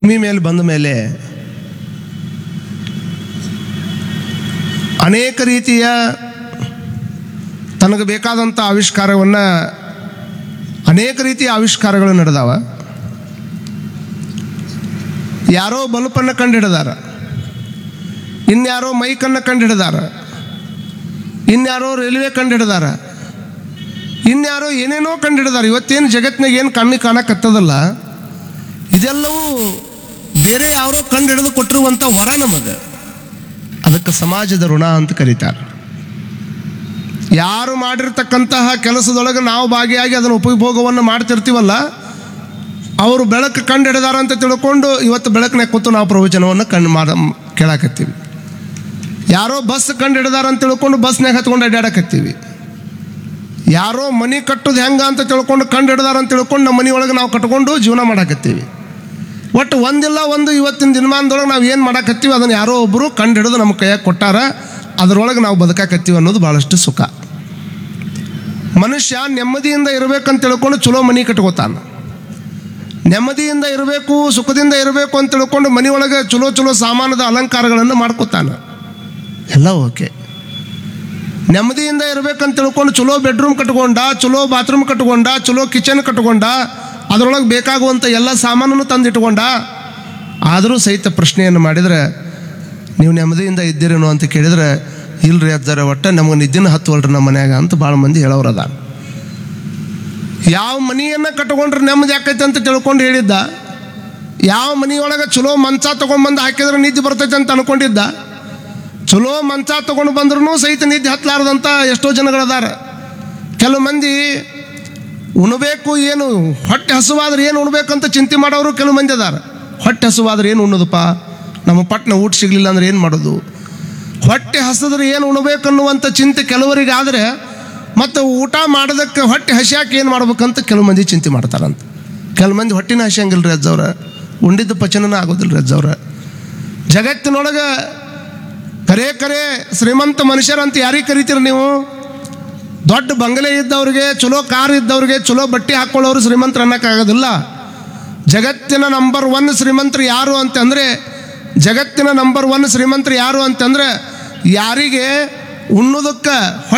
ಭೂಮಿ ಮೇಲೆ ಬಂದ ಮೇಲೆ ಅನೇಕ ರೀತಿಯ ತನಗೆ ಬೇಕಾದಂಥ ಆವಿಷ್ಕಾರವನ್ನು ಅನೇಕ ರೀತಿಯ ಆವಿಷ್ಕಾರಗಳು ನಡೆದಾವ ಯಾರೋ ಬಲ್ಪನ್ನು ಕಂಡುಹಿಡಿದಾರ ಇನ್ಯಾರೋ ಮೈಕನ್ನು ಕಂಡುಹಿಡಿದಾರ ಇನ್ಯಾರೋ ರೈಲ್ವೆ ಕಂಡುಹಿಡಿದಾರ ಇನ್ಯಾರೋ ಏನೇನೋ ಕಂಡುಹಿಡಿದಾರ ಇವತ್ತೇನು ಜಗತ್ತಿನಾಗ ಏನು ಕಣ್ಣಿಗೆ ಕಾಣಕತ್ತದಲ್ಲ ಇದೆಲ್ಲವೂ ಬೇರೆ ಯಾರೋ ಕಂಡುಹಿಡಿದು ಕೊಟ್ಟಿರುವಂಥ ವರ ನಮಗೆ ಅದಕ್ಕೆ ಸಮಾಜದ ಋಣ ಅಂತ ಕರೀತಾರೆ ಯಾರು ಮಾಡಿರ್ತಕ್ಕಂತಹ ಕೆಲಸದೊಳಗೆ ನಾವು ಭಾಗಿಯಾಗಿ ಅದನ್ನು ಉಪಭೋಗವನ್ನು ಮಾಡ್ತಿರ್ತೀವಲ್ಲ ಅವರು ಬೆಳಕು ಕಂಡು ಹಿಡಿದಾರ ಅಂತ ತಿಳ್ಕೊಂಡು ಇವತ್ತು ಬೆಳಕಿನಾಗ ಕೂತು ನಾವು ಪ್ರವಚನವನ್ನು ಕಂಡು ಮಾಡ ಕೇಳಾಕತ್ತೀವಿ ಯಾರೋ ಬಸ್ ಕಂಡು ಹಿಡಿದಾರ ಅಂತ ತಿಳ್ಕೊಂಡು ಬಸ್ನಾಗ ಹತ್ಕೊಂಡು ಅಡ್ಡಾಡಕತ್ತೀವಿ ಯಾರೋ ಮನೆ ಕಟ್ಟೋದು ಹೆಂಗ ಅಂತ ತಿಳ್ಕೊಂಡು ಕಂಡು ಹಿಡ್ದಾರ ಅಂತ ತಿಳ್ಕೊಂಡು ನಮ್ಮ ಮನೆಯೊಳಗೆ ನಾವು ಕಟ್ಕೊಂಡು ಜೀವನ ಮಾಡಾಕತ್ತೀವಿ ಒಟ್ಟು ಒಂದಿಲ್ಲ ಒಂದು ಇವತ್ತಿನ ದಿನಮಾನದೊಳಗೆ ನಾವು ಏನು ಮಾಡಾಕತ್ತೀವಿ ಅದನ್ನು ಯಾರೋ ಒಬ್ಬರು ಕಂಡು ಹಿಡಿದು ನಮ್ಮ ಕೈಯಾಗ ಕೊಟ್ಟಾರ ಅದರೊಳಗೆ ನಾವು ಬದುಕಾಕತ್ತೀವಿ ಅನ್ನೋದು ಭಾಳಷ್ಟು ಸುಖ ಮನುಷ್ಯ ನೆಮ್ಮದಿಯಿಂದ ಇರಬೇಕಂತ ತಿಳ್ಕೊಂಡು ಚಲೋ ಮನೆ ಕಟ್ಕೋತಾನ ನೆಮ್ಮದಿಯಿಂದ ಇರಬೇಕು ಸುಖದಿಂದ ಇರಬೇಕು ಅಂತ ತಿಳ್ಕೊಂಡು ಮನೆಯೊಳಗೆ ಚಲೋ ಚಲೋ ಸಾಮಾನದ ಅಲಂಕಾರಗಳನ್ನು ಮಾಡ್ಕೋತಾನ ಎಲ್ಲ ಓಕೆ ನೆಮ್ಮದಿಯಿಂದ ಇರಬೇಕಂತ ತಿಳ್ಕೊಂಡು ಚಲೋ ಬೆಡ್ರೂಮ್ ಕಟ್ಕೊಂಡ ಚಲೋ ಬಾತ್ರೂಮ್ ಕಟ್ಕೊಂಡ ಚಲೋ ಕಿಚನ್ ಕಟ್ಕೊಂಡ ಅದರೊಳಗೆ ಬೇಕಾಗುವಂಥ ಎಲ್ಲ ಸಾಮಾನನ್ನು ತಂದಿಟ್ಕೊಂಡ ಆದರೂ ಸಹಿತ ಪ್ರಶ್ನೆಯನ್ನು ಮಾಡಿದರೆ ನೀವು ನೆಮ್ಮದಿಯಿಂದ ಇದ್ದೀರೇನೋ ಅಂತ ಕೇಳಿದ್ರೆ ಇಲ್ರಿ ಅಜ್ಜರ ಒಟ್ಟ ನಮಗೆ ನಿದ್ದಿನ ಹತ್ತುವಲ್ರಿ ನಮ್ಮ ಮನ್ಯಾಗ ಅಂತ ಭಾಳ ಮಂದಿ ಹೇಳೋರು ಅದ ಯಾವ ಮನೆಯನ್ನು ಕಟ್ಕೊಂಡ್ರೆ ನೆಮ್ಮದಿ ಆಕೈತೆ ಅಂತ ತಿಳ್ಕೊಂಡು ಹೇಳಿದ್ದ ಯಾವ ಮನೆಯೊಳಗೆ ಚಲೋ ಮಂಚ ತೊಗೊಂಡ್ಬಂದು ಹಾಕಿದ್ರೆ ನಿದ್ದೆ ಬರ್ತೈತೆ ಅಂತ ಅನ್ಕೊಂಡಿದ್ದ ಚಲೋ ಮಂಚ ತೊಗೊಂಡು ಬಂದ್ರೂ ಸಹಿತ ನಿದ್ದೆ ಹತ್ತಲಾರ್ದಂಥ ಎಷ್ಟೋ ಜನಗಳದಾರ ಕೆಲವು ಮಂದಿ ಉಣಬೇಕು ಏನು ಹೊಟ್ಟೆ ಹಸುವಾದ್ರೆ ಏನು ಉಣ್ಬೇಕಂತ ಚಿಂತೆ ಮಾಡೋರು ಕೆಲವು ಮಂದಿ ಅದಾರ ಹೊಟ್ಟೆ ಹಸುವಾದ್ರೆ ಏನು ಉಣ್ಣೋದಪ್ಪ ನಮ್ಮ ಪಟ್ನ ಊಟ ಸಿಗಲಿಲ್ಲ ಅಂದ್ರೆ ಏನು ಮಾಡೋದು ಹೊಟ್ಟೆ ಹಸಿದ್ರೆ ಏನು ಉಣ್ಬೇಕನ್ನುವಂಥ ಚಿಂತೆ ಕೆಲವರಿಗೆ ಆದರೆ ಮತ್ತು ಊಟ ಮಾಡೋದಕ್ಕೆ ಹೊಟ್ಟೆ ಹಸಿಯಾಕೆ ಏನು ಮಾಡ್ಬೇಕಂತ ಕೆಲವು ಮಂದಿ ಚಿಂತೆ ಮಾಡ್ತಾರಂತ ಕೆಲವು ಮಂದಿ ಹೊಟ್ಟಿನ ಹಸಿಯಂಗಿಲ್ಲ ರೀ ಅಜ್ಜವ್ರ ಉಂಡಿದ್ದ ಪಚನನ ಆಗೋದಿಲ್ಲ ರೀ ಅಜ್ಜವ್ರ ಜಗತ್ತಿನೊಳಗೆ ಕರೆ ಕರೆ ಶ್ರೀಮಂತ ಮನುಷ್ಯರಂತ ಯಾರಿಗೆ ಕರಿತೀರ ನೀವು ದೊಡ್ಡ ಬಂಗಲೆ ಇದ್ದವ್ರಿಗೆ ಚಲೋ ಕಾರ್ ಇದ್ದವ್ರಿಗೆ ಚಲೋ ಬಟ್ಟೆ ಹಾಕ್ಕೊಳ್ಳೋರು ಶ್ರೀಮಂತರು ಅನ್ನೋಕ್ಕಾಗೋದಿಲ್ಲ ಜಗತ್ತಿನ ನಂಬರ್ ಒನ್ ಶ್ರೀಮಂತರು ಯಾರು ಅಂತಂದರೆ ಜಗತ್ತಿನ ನಂಬರ್ ಒನ್ ಶ್ರೀಮಂತರು ಯಾರು ಅಂತಂದ್ರೆ ಯಾರಿಗೆ ಉಣ್ಣೋದಕ್ಕೆ